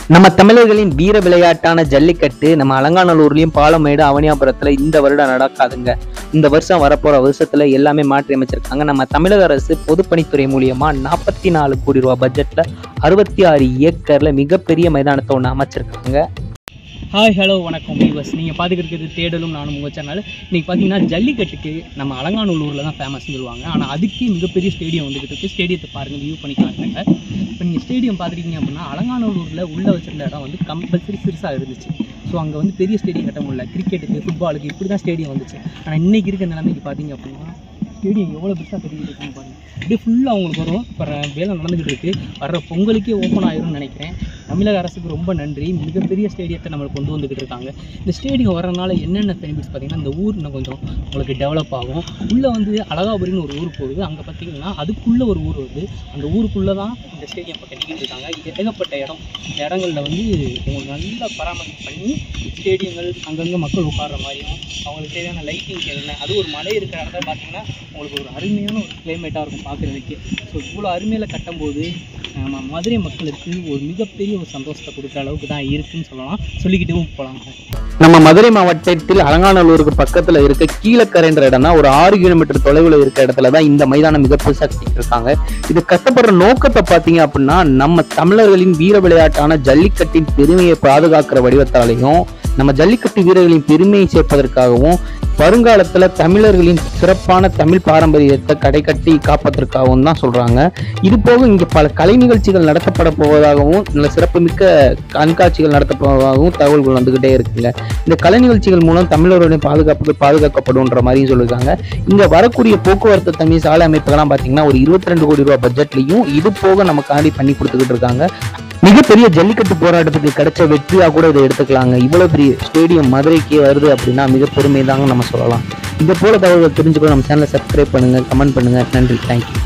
நம்ம தமிழர்களின் வீர விளையாட்டான ஜல்லிக்கட்டு நம்ம அலங்காநல்லூர்லயும் பாலமேடு அவனியாபுரத்துல இந்த வருடம் நடக்காதுங்க இந்த வருஷம் வரப்போற வருஷத்துல எல்லாமே மாற்றி அமைச்சிருக்காங்க நம்ம தமிழக அரசு பொதுப்பணித்துறை மூலியமா நாற்பத்தி நாலு கோடி ரூபாய் பட்ஜெட்ல அறுபத்தி ஆறு ஏக்கர்ல மிகப்பெரிய மைதானத்தை ஒன்று அமைச்சிருக்காங்க ஹாய் ஹலோ வணக்கம் வீவர்ஸ் நீங்கள் பார்த்துக்கிறது தேடலும் நானும் உங்கள் சேனல் இன்றைக்கி பார்த்தீங்கன்னா ஜல்லிக்கட்டுக்கு நம்ம அலங்காநல்லூரில் தான் ஃபேமஸ்னு சொல்லுவாங்க ஆனால் அதுக்கே மிகப்பெரிய ஸ்டேடியம் வந்துக்கிட்டு இருக்குது ஸ்டேடியத்தை பாருங்கள் வியூ பண்ணி காட்டுறாங்க இப்போ நீங்கள் ஸ்டேடியம் பார்த்துருக்கீங்க அப்படின்னா அலங்காநல்லூரில் உள்ள வச்சிருந்த இடம் வந்து கம்பல்சரி சிறுசாக இருந்துச்சு ஸோ அங்கே வந்து பெரிய ஸ்டேடியம் கட்ட முடியல கிரிக்கெட்டுக்கு ஃபுட்பாலுக்கு இப்படி தான் ஸ்டேடியம் வந்துச்சு ஆனால் இன்றைக்கி இருக்க நிலைமைக்கு பார்த்தீங்க அப்படின்னா ஸ்டேடியம் எவ்வளோ பெருசாக கட்டிக்கிட்டு இருக்காங்க பாருங்கள் அப்படியே ஃபுல்லாக அவங்களுக்கு வரும் இப்போ வேலை நடந்துக்கிட்டு இருக்கு வர்ற பொங்கலுக்கே ஓப்பன் ஆயிரும்னு நினைக்கிறேன் தமிழக அரசுக்கு ரொம்ப நன்றி மிகப்பெரிய ஸ்டேடியத்தை நம்மளுக்கு கொண்டு வந்துக்கிட்டு இருக்காங்க இந்த ஸ்டேடியம் வரனால என்னென்ன பெனிஃபிட்ஸ் பார்த்தீங்கன்னா இந்த ஊர் இன்னும் கொஞ்சம் உங்களுக்கு டெவலப் ஆகும் உள்ளே வந்து அழகாபுரின்னு ஒரு ஊர் போகுது அங்கே பார்த்தீங்கன்னா அதுக்குள்ளே ஒரு ஊர் வருது அந்த ஊருக்குள்ளே தான் இந்த ஸ்டேடியம் இப்போ கட்டிக்கிட்டு இருக்காங்க இது ஏகப்பட்ட இடம் இந்த இடங்களில் வந்து உங்களுக்கு நல்லா பராமரிப்பு பண்ணி ஸ்டேடியங்கள் அங்கங்கே மக்கள் உட்கார்ற மாதிரியும் அவங்களுக்கு தேவையான லைட்டிங் என்ன அது ஒரு மலை இருக்கிற இடத்துல பார்த்தீங்கன்னா உங்களுக்கு ஒரு அருமையான ஒரு கிளைமேட்டாக இருக்கும் பார்க்குறதுக்கு ஸோ இவ்வளோ அருமையில் கட்டும்போது நம்ம மதுரை மக்களுக்கு ஒரு மிகப்பெரிய ஒரு சந்தோஷத்தை கொடுக்குற அளவுக்கு தான் இருக்குன்னு சொல்லலாம் சொல்லிக்கிட்டேவும் போகலாம் நம்ம மதுரை மாவட்டத்தில் அலங்காநல்லூருக்கு பக்கத்துல இருக்க கீழக்கரைன்ற இடம் தான் ஒரு ஆறு கிலோமீட்டர் தொலைவில் இருக்க இடத்துல தான் இந்த மைதானம் மிக பெருசா கட்டிட்டு இருக்காங்க இது கட்டப்படுற நோக்கத்தை பார்த்தீங்க அப்படின்னா நம்ம தமிழர்களின் வீர விளையாட்டான ஜல்லிக்கட்டின் பெருமையை பாதுகாக்கிற வடிவத்தாலையும் நம்ம ஜல்லிக்கட்டு வீரர்களின் பெருமையை சேர்ப்பதற்காகவும் வருங்காலத்துல தமிழர்களின் சிறப்பான தமிழ் பாரம்பரியத்தை கடைக்கட்டி காப்பதற்காகவும் தான் சொல்றாங்க இது போக இங்க பல கலை நிகழ்ச்சிகள் நடத்தப்பட போவதாகவும் நல்ல சிறப்புமிக்க கண்காட்சிகள் நடத்தப்படுவதாகவும் தகவல்கள் வந்துகிட்டே இருக்குங்க இந்த கலை நிகழ்ச்சிகள் மூலம் தமிழர்களுடைய பாதுகாப்புக்கு பாதுகாக்கப்படும்ன்ற மாதிரியும் சொல்லியிருக்காங்க இங்க வரக்கூடிய போக்குவரத்து தண்ணி சாலை அமைப்புகள்லாம் பார்த்தீங்கன்னா ஒரு இருபத்தி ரெண்டு கோடி ரூபாய் பட்ஜெட்லையும் இது போக நமக்காண்டி பண்ணி கொடுத்துக்கிட்டு இருக்காங்க மிகப்பெரிய ஜல்லிக்கட்டு போராட்டத்துக்கு கிடைச்ச வெற்றியா கூட இதை எடுத்துக்கலாங்க இவ்வளவு பெரிய ஸ்டேடியம் மதுரைக்கு வருது அப்படின்னா மிக பெருமை தாங்க நம்ம சொல்லலாம் இது போல தகவல்கள் தெரிஞ்சுக்கணும் நம்ம சேனலை சப்ஸ்கிரைப் பண்ணுங்க கமெண்ட் பண்ணுங்க நன்றி தேங்க்யூ